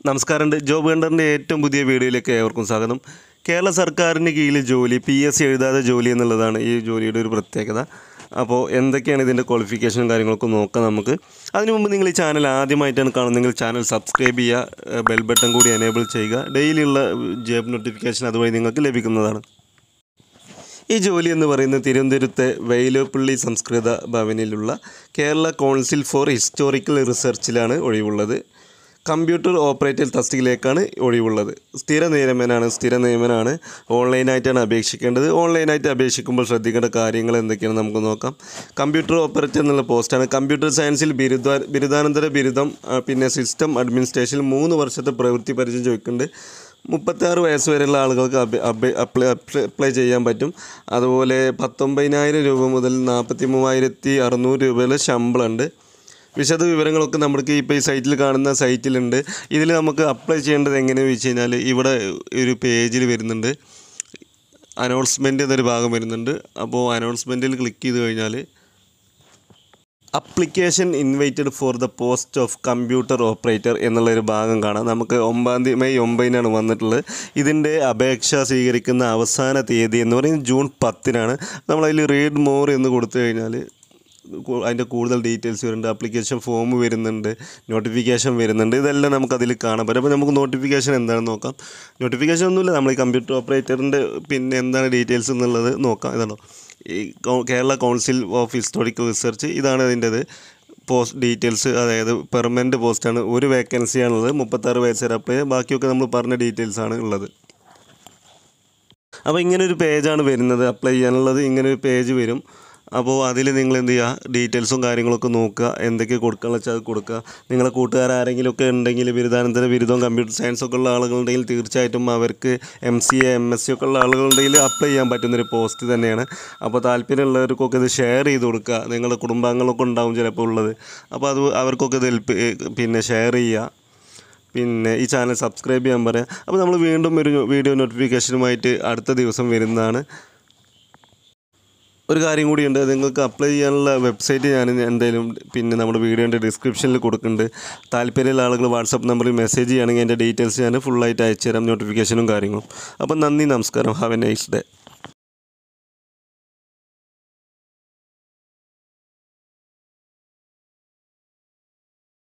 നമസ്കാരമുണ്ട് ജോബ് കണ്ടറിൻ്റെ ഏറ്റവും പുതിയ വീഡിയോയിലേക്ക് ഏവർക്കും സ്വാഗതം കേരള സർക്കാരിന് കീഴിൽ ജോലി പി എസ് സി എഴുതാതെ ജോലി എന്നുള്ളതാണ് ഈ ജോലിയുടെ ഒരു പ്രത്യേകത അപ്പോൾ എന്തൊക്കെയാണ് ഇതിൻ്റെ ക്വാളിഫിക്കേഷനും കാര്യങ്ങളൊക്കെ നോക്കാം നമുക്ക് അതിനു മുമ്പ് നിങ്ങൾ ഈ ചാനൽ ആദ്യമായിട്ടാണ് കാണുന്നതെങ്കിൽ ചാനൽ സബ്സ്ക്രൈബ് ചെയ്യുക ബെൽ ബട്ടൺ കൂടി എനേബിൾ ചെയ്യുക ഡെയിലിയുള്ള ജോബ് നോട്ടിഫിക്കേഷൻ അതുവഴി നിങ്ങൾക്ക് ലഭിക്കുന്നതാണ് ഈ ജോലി എന്ന് പറയുന്നത് തിരുവനന്തപുരത്തെ വൈലോപ്പള്ളി സംസ്കൃത ഭവനിലുള്ള കേരള കൗൺസിൽ ഫോർ ഹിസ്റ്റോറിക്കൽ റിസർച്ചിലാണ് ഒഴിവുള്ളത് കമ്പ്യൂട്ടർ ഓപ്പറേറ്റർ തസ്തികയിലേക്കാണ് ഒഴിവുള്ളത് സ്ഥിര നിയമനാണ് സ്ഥിര നിയമനാണ് ഓൺലൈനായിട്ടാണ് അപേക്ഷിക്കേണ്ടത് ഓൺലൈനായിട്ട് അപേക്ഷിക്കുമ്പോൾ ശ്രദ്ധിക്കേണ്ട കാര്യങ്ങൾ എന്തൊക്കെയാണ് നമുക്ക് നോക്കാം കമ്പ്യൂട്ടർ ഓപ്പറേറ്റർ എന്നുള്ള പോസ്റ്റാണ് കമ്പ്യൂട്ടർ സയൻസിൽ ബിരുദ ബിരുദാനന്തര ബിരുദം ആ, പിന്നെ സിസ്റ്റം അഡ്മിനിസ്ട്രേഷനിൽ മൂന്ന് വർഷത്തെ പ്രവൃത്തി പരിചയം ചോദിക്കുന്നുണ്ട് മുപ്പത്താറ് വയസ്സ് വരെയുള്ള ആളുകൾക്ക് അപേ- അപേ- അപ്ലൈ അപ്ലൈ അപ്ലൈ ചെയ്യാൻ പറ്റും അതുപോലെ പത്തൊമ്പതിനായിരം രൂപ മുതൽ നാൽപ്പത്തി മൂവായിരത്തി അറുന്നൂറ് രൂപയുടെ ശമ്പളമുണ്ട് വിശദ വിവരങ്ങളൊക്കെ നമുക്ക് ഇപ്പോൾ ഈ സൈറ്റിൽ കാണുന്ന സൈറ്റിലുണ്ട് ഇതിൽ നമുക്ക് അപ്ലൈ ചെയ്യേണ്ടത് എങ്ങനെയാണെന്ന് വെച്ച് കഴിഞ്ഞാൽ ഇവിടെ ഒരു പേജിൽ വരുന്നുണ്ട് അനൗൺസ്മെൻറ്റ് എന്നൊരു ഭാഗം വരുന്നുണ്ട് അപ്പോൾ അനൗൺസ്മെൻറ്റിൽ ക്ലിക്ക് ചെയ്ത് കഴിഞ്ഞാൽ application invited for the post of computer operator എന്നുള്ളൊരു ഭാഗം കാണാം നമുക്ക് ഒമ്പതാം തീയതി മെയ് ഒമ്പതിനാണ് വന്നിട്ടുള്ളത് ഇതിൻ്റെ അപേക്ഷ സ്വീകരിക്കുന്ന അവസാന തീയതി എന്ന് പറയുന്നത് ജൂൺ പത്തിനാണ് നമ്മളതിൽ റീഡ് മോർ എന്ന് കൊടുത്തു കഴിഞ്ഞാൽ കൂ- അതിൻ്റെ കൂടുതൽ ഡീറ്റെയിൽസ് വരുന്നുണ്ട് ആപ്ലിക്കേഷൻ ഫോം വരുന്നുണ്ട് നോട്ടിഫിക്കേഷൻ വരുന്നുണ്ട് ഇതെല്ലാം നമുക്ക് അതിൽ കാണാൻ പറ്റും അപ്പോൾ നമുക്ക് നോട്ടിഫിക്കേഷൻ എന്താണെന്ന് നോക്കാം നോട്ടിഫിക്കേഷൻ ഒന്നുമില്ല നമ്മൾ ഈ കമ്പ്യൂട്ടർ ഓപ്പറേറ്ററിൻ്റെ പിന്നെ എന്താണ് ഡീറ്റെയിൽസ് എന്നുള്ളത് നോക്കാം ഇതാണോ ഈ കൗ- Kerala council of historical research ഇതാണ് അതിൻ്റെത് പോസ്റ്റ് ഡീറ്റെയിൽസ് അതായത് പെർമനൻറ്റ് പോസ്റ്റാണ് ഒരു വേക്കൻസിയാണുള്ളത് മുപ്പത്താറ് വയസ്സ് വരെ അപ്ലൈ ചെയ്യാം. ബാക്കിയൊക്കെ നമ്മൾ പറഞ്ഞ ഡീറ്റെയിൽസ് ആണ് ഉള്ളത് അപ്പോൾ ഇങ്ങനെ ഒരു പേജാണ് വരുന്നത് അപ്ലൈ ചെയ്യാനുള്ളത് ഇങ്ങനെ ഒരു പേജ് വരും അപ്പോൾ അതിൽ നിങ്ങൾ എന്ത് ചെയ്യുക ഡീറ്റെയിൽസും കാര്യങ്ങളൊക്കെ നോക്കുക എന്തൊക്കെ കൊടുക്കാന്ന് വെച്ചാൽ അത് കൊടുക്കുക നിങ്ങളെ കൂട്ടുകാർ ആരെങ്കിലുമൊക്കെ ഉണ്ടെങ്കിൽ ബിരുദാനന്തര ബിരുദവും കമ്പ്യൂട്ടർ സയൻസ് ഒക്കെ ഉള്ള ആളുകളുണ്ടെങ്കിൽ തീർച്ചയായിട്ടും അവർക്ക് M C A M S C ഒക്കെ ഉള്ള ആളുകളുണ്ടെങ്കിൽ അപ്ലൈ ചെയ്യാൻ പറ്റുന്നൊരു പോസ്റ്റ് തന്നെയാണ് അപ്പോൾ താല്പര്യമുള്ളവർക്കൊക്കെ ഇത് ഷെയർ ചെയ്ത് കൊടുക്കുക നിങ്ങളുടെ കുടുംബാംഗങ്ങളൊക്കെ ഉണ്ടാവും ചിലപ്പോൾ ഉള്ളത് അപ്പോൾ അത് അവർക്കൊക്കെ ഇത് ഹെൽപ്പ് പിന്നെ ഷെയർ ചെയ്യുക പിന്നെ ഈ ചാനൽ സബ്സ്ക്രൈബ് ചെയ്യാൻ പറയാം അപ്പോൾ നമ്മൾ വീണ്ടും ഒരു വീഡിയോ നോട്ടിഫിക്കേഷനുമായിട്ട് അടുത്ത ദിവസം വരുന്നതാണ് ഒരു കാര്യം കൂടിയുണ്ട് നിങ്ങൾക്ക് അപ്ലൈ ചെയ്യാനുള്ള വെബ്സൈറ്റ് ഞാൻ എന്തായാലും പിന്നെ നമ്മുടെ വീഡിയോൻ്റെ ഡിസ്ക്രിപ്ഷനിൽ കൊടുക്കുന്നുണ്ട് താല്പര്യമുള്ള ആളുകൾ വാട്സപ്പ് നമ്പറിൽ മെസ്സേജ് ചെയ്യുകയാണെങ്കിൽ എൻ്റെ ഡീറ്റെയിൽസ് ഞാൻ ഫുള്ളായിട്ട് അയച്ചു തരാം നോട്ടിഫിക്കേഷനും കാര്യങ്ങളും അപ്പം നന്ദി നമസ്കാരം ഹാവ് എ നൈസ് ഡേ